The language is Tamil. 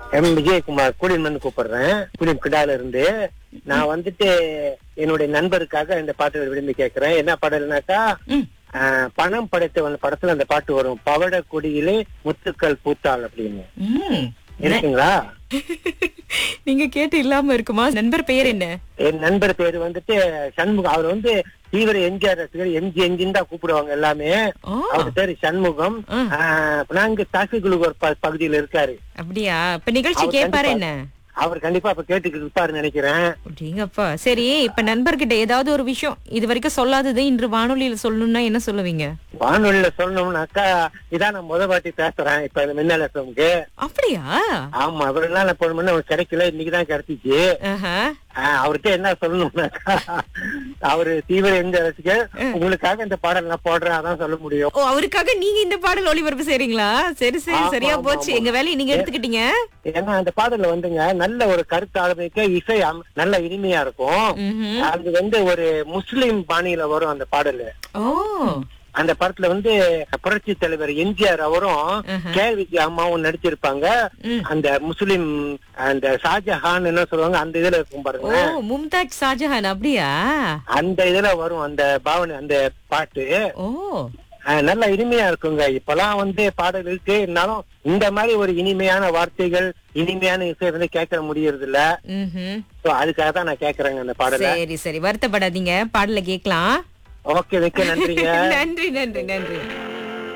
எம் விஜயகுமார் கூலிமன் கூப்பிடுறேன் கூலிம் கிடால இருந்து நான் வந்துட்டு என்னுடைய நண்பருக்காக இந்த பாட்டு விரும்பி கேட்கிறேன் என்ன பாடல்னாக்கா ம். ஆஹ், பணம் படைத்தவன் படத்துல அந்த பாட்டு வரும் பவட கொடியிலே முத்துக்கள் பூத்தாள் அப்படின்னு ம். இருக்குங்களா நீங்க கேட்டு இல்லாம இருக்குமா நண்பர் பெயர் என்ன என் நண்பர் பேரு வந்துட்டு சண்முகம் அவர் வந்து தீவிர எம்ஜிஆர் ரசிகர் எம்ஜி எம்ஜின்னு தான் கூப்பிடுவாங்க எல்லாமே ஓ அவர் பேரு சண்முகம் ஆ. ஆஹ், நாங்க தாசிகுலுகர் பகுதியில இருக்காரு அப்படியா இப்ப நிகழ்ச்சி அவர் கேட்பாரு கண்டிப்பா- என்ன அவர் கண்டிப்பா இப்ப கேட்டுக்கிட்டு இருப்பாருன்னு நினைக்கிறேன் அப்படிங்கப்பா சரி இப்ப நண்பர்கிட்ட ஏதாவது ஒரு விஷயம் இது வரைக்கும் சொல்லாதது இன்று வானொலியில சொல்லணும்னா என்ன சொல்லுவீங்க வானொலியில சொல்லணும்னாக்கா இதான் நான் முத வாட்டி பேசுறேன் இப்ப இந்த மின்னல் எஃப்எம்க்கு அப்படியா ஆமா அவரெல்லாம் நான் போன அவருக்கு கிடைக்கல இன்னைக்குதான் கிடைச்சிச்சு ஆஹா. ஆஹ், அவர்கிட்ட என்ன சொல்லணும்னாக்கா அவரு தீவிர எந்த ரசிகர் உங்களுக்காக இந்த பாடல் நான் போடுறேன் அதான் சொல்ல முடியும் ஓ அவருக்காக நீங்க இந்த பாடல் ஒளிபரப்பு செய்றீங்களா சரி சரி ஆமா, சரியா ஆமா, போச்சு ஆமா. எங்க வேலையை நீங்க எடுத்துக்கிட்டீங்க ஏன்னா அந்த பாடல்ல வந்துங்க நல்ல ஒரு கருத்து ஆளுமைக்க இசை அம்- நல்ல இனிமையா இருக்கும் ம்ஹும். அது வந்து ஒரு முஸ்லிம் பாணியில வரும் அந்த பாடல் ஓ அந்த படத்துல வந்து புரட்சி தலைவர் எம்ஜிஆர் அவரும் ஆஹா. கேள்விக்கு அம்மாவும் நடிச்சிருப்பாங்க ம். அந்த முஸ்லிம் அந்த ஷாஜஹான் என்ன சொல்லுவாங்க அந்த இதுல இருக்கும் ஓ பாருங்க மும்தாஜ் ஷாஜஹான் அப்படியா அந்த இதுல வரும் அந்த பாவனை அந்த பாட்டு ஓ அஹ், நல்ல இனிமையா இருக்குங்க இப்பெல்லாம் வந்து பாடல் இருக்கு இருந்தாலும் இந்த மாதிரி ஒரு இனிமையான வார்த்தைகள் இனிமையான இசை வந்து கேட்க முடியறது இல்ல ம்ஹும். சோ அதுக்காக தான் நான் கேக்குறேங்க அந்த பாடலை சரி சரி வருத்தப்படாதீங்க பாடல கேக்கலாம் ஓகே மிக்க நன்றிங்க நன்றி நன்றி நன்றி